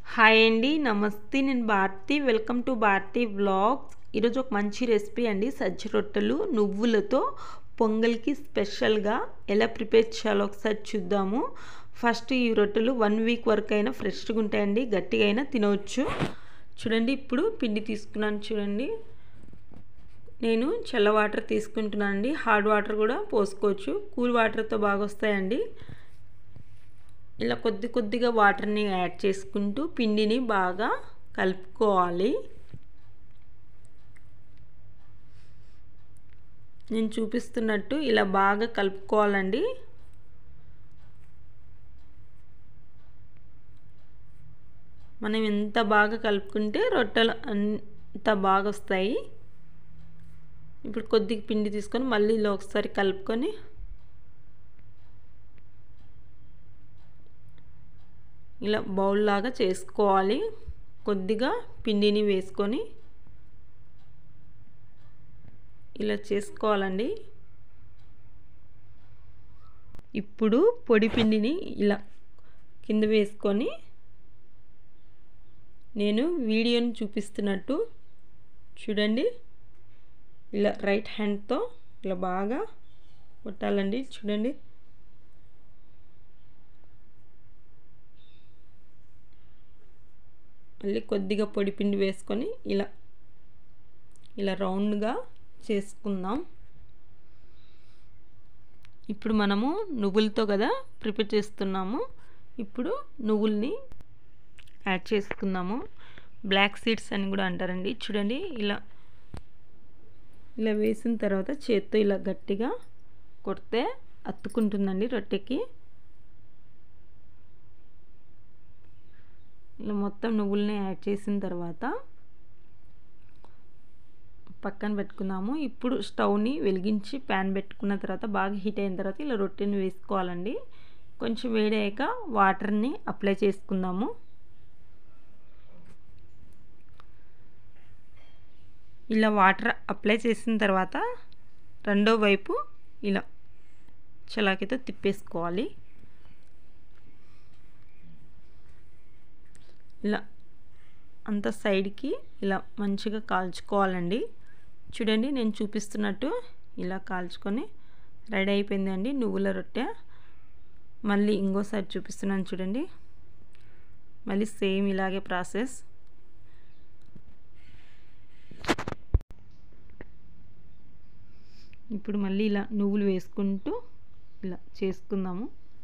hi అండి నమస్తే నేను Bharathi welcome to Bharathi vlogs ఈరోజు ఒక మంచి రెసిపీ అండి సజ్జ రొట్టెలు నువ్వులతో పొంగల్కి స్పెషల్గా ఎలా ప్రిపేర్ చేయాలో ఒకసారి చూద్దాము ఫస్ట్ ఈ రొట్టెలు వన్ వీక్ వరకు అయినా ఫ్రెష్గా ఉంటాయండి గట్టిగా అయినా తినవచ్చు చూడండి ఇప్పుడు పిండి తీసుకున్నాను చూడండి నేను చల్ల వాటర్ తీసుకుంటున్నాను అండి హార్డ్ వాటర్ కూడా పోసుకోవచ్చు కూల్ వాటర్తో బాగా వస్తాయండి ఇలా కొద్ది కొద్దిగా వాటర్ని యాడ్ చేసుకుంటూ పిండిని బాగా కలుపుకోవాలి నేను చూపిస్తున్నట్టు ఇలా బాగా కలుపుకోవాలండి మనం ఎంత బాగా కలుపుకుంటే రొట్టెలు అంత బాగా వస్తాయి ఇప్పుడు కొద్దిగా పిండి తీసుకొని మళ్ళీ ఇలా ఒకసారి కలుపుకొని ఇలా బౌల్ లాగా చేసుకోవాలి కొద్దిగా పిండిని వేసుకొని ఇలా చేసుకోవాలండి ఇప్పుడు పొడి పిండిని ఇలా కింద వేసుకొని నేను వీడియోని చూపిస్తున్నట్టు చూడండి ఇలా రైట్ హ్యాండ్తో ఇలా బాగా కొట్టాలండి చూడండి మళ్ళీ కొద్దిగా పొడి పిండి వేసుకొని ఇలా ఇలా రౌండ్గా చేసుకుందాం ఇప్పుడు మనము నువ్వులతో కదా ప్రిపేర్ చేస్తున్నాము ఇప్పుడు నువ్వుల్ని యాడ్ చేసుకుందాము బ్లాక్ సీడ్స్ అని కూడా అంటారండి చూడండి ఇలా ఇలా వేసిన తర్వాత చేత్తో ఇలా గట్టిగా కొడితే అత్తుకుంటుందండి రొట్టెకి ఇలా మొత్తం నువ్వుల్ని యాడ్ చేసిన తర్వాత పక్కన పెట్టుకుందాము ఇప్పుడు స్టవ్ని వెలిగించి ప్యాన్ పెట్టుకున్న తర్వాత బాగా హీట్ అయిన తర్వాత ఇలా రొట్టెని వేసుకోవాలండి కొంచెం వేడయ్యాక వాటర్ని అప్లై చేసుకుందాము ఇలా వాటర్ అప్లై చేసిన తర్వాత రెండో వైపు ఇలా చలాకీతో తిప్పేసుకోవాలి ఇలా అంత సైడ్కి ఇలా మంచిగా కాల్చుకోవాలండి చూడండి నేను చూపిస్తున్నట్టు ఇలా కాల్చుకొని రెడీ అయిపోయిందండి నువ్వుల రొట్టె మళ్ళీ ఇంకోసారి చూపిస్తున్నాను చూడండి మళ్ళీ సేమ్ ఇలాగే ప్రాసెస్ ఇప్పుడు మళ్ళీ ఇలా నువ్వులు వేసుకుంటూ ఇలా చేసుకుందాము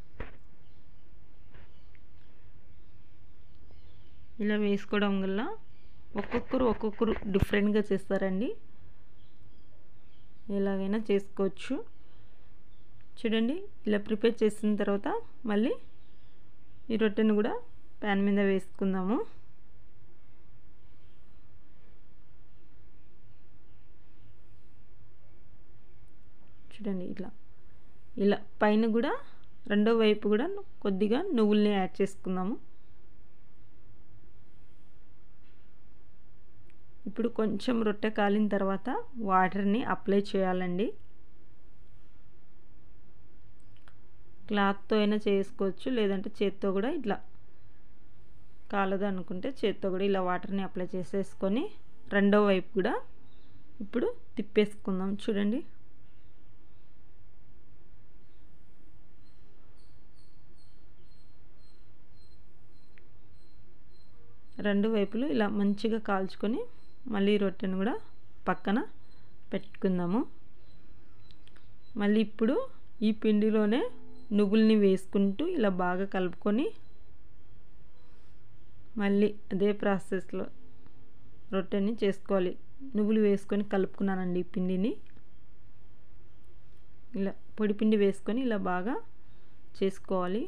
ఇలా వేసుకోవడం వల్ల ఒక్కొక్కరు ఒక్కొక్కరు డిఫరెంట్గా చేస్తారండి ఎలాగైనా చేసుకోవచ్చు చూడండి ఇలా ప్రిపేర్ చేసిన తర్వాత మళ్ళీ ఈ రొట్టెను కూడా ప్యాన్ మీద వేసుకుందాము చూడండి ఇట్లా ఇలా పైన కూడా రెండో వైపు కూడా కొద్దిగా నువ్వుల్ని యాడ్ చేసుకుందాము ఇప్పుడు కొంచెం రొట్టె కాలిన తర్వాత వాటర్ని అప్లై చేయాలండి క్లాత్తో అయినా చేసుకోవచ్చు లేదంటే చేత్తో కూడా ఇట్లా కాలదు అనుకుంటే చేత్తో కూడా ఇలా వాటర్ని అప్లై చేసేసుకొని రెండో వైపు కూడా ఇప్పుడు తిప్పేసుకుందాం చూడండి రెండు వైపులు ఇలా మంచిగా కాల్చుకొని మళ్ళీ రొట్టెను కూడా పక్కన పెట్టుకుందాము మళ్ళీ ఇప్పుడు ఈ పిండిలోనే నువ్వుల్ని వేసుకుంటూ ఇలా బాగా కలుపుకొని మళ్ళీ అదే ప్రాసెస్లో రొట్టెని చేసుకోవాలి నువ్వులు వేసుకొని కలుపుకున్నానండి ఈ పిండిని ఇలా పొడి పిండి వేసుకొని ఇలా బాగా చేసుకోవాలి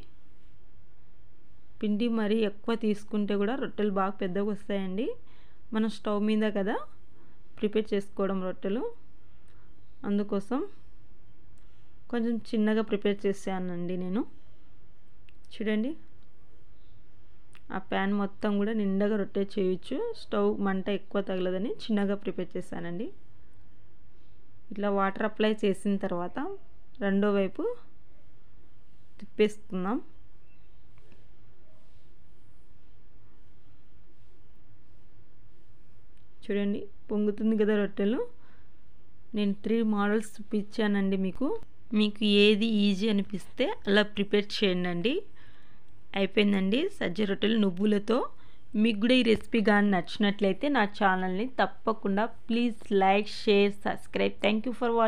పిండి మరీ ఎక్కువ తీసుకుంటే కూడా రొట్టెలు బాగా పెద్దగా వస్తాయండి మనం స్టవ్ మీద కదా ప్రిపేర్ చేసుకోవడం రొట్టెలు అందుకోసం కొంచెం చిన్నగా ప్రిపేర్ చేసానండి నేను చూడండి ఆ ప్యాన్ మొత్తం కూడా నిండగా రొట్టె చేయొచ్చు స్టవ్ మంట ఎక్కువ తగలదని చిన్నగా ప్రిపేర్ చేశానండి ఇట్లా వాటర్ అప్లై చేసిన తర్వాత రెండో వైపు తిప్పేసుకుందాం చూడండి పొంగుతుంది కదా రొట్టెలు నేను త్రీ మోడల్స్ చూపించానండి మీకు మీకు ఏది ఈజీ అనిపిస్తే అలా ప్రిపేర్ చేయండి అండి అయిపోయిందండి సజ్జ రొట్టెలు నువ్వులతో మీకు కూడా ఈ రెసిపీ కానీ నచ్చినట్లయితే నా ఛానల్ని తప్పకుండా please like share subscribe thank you for watching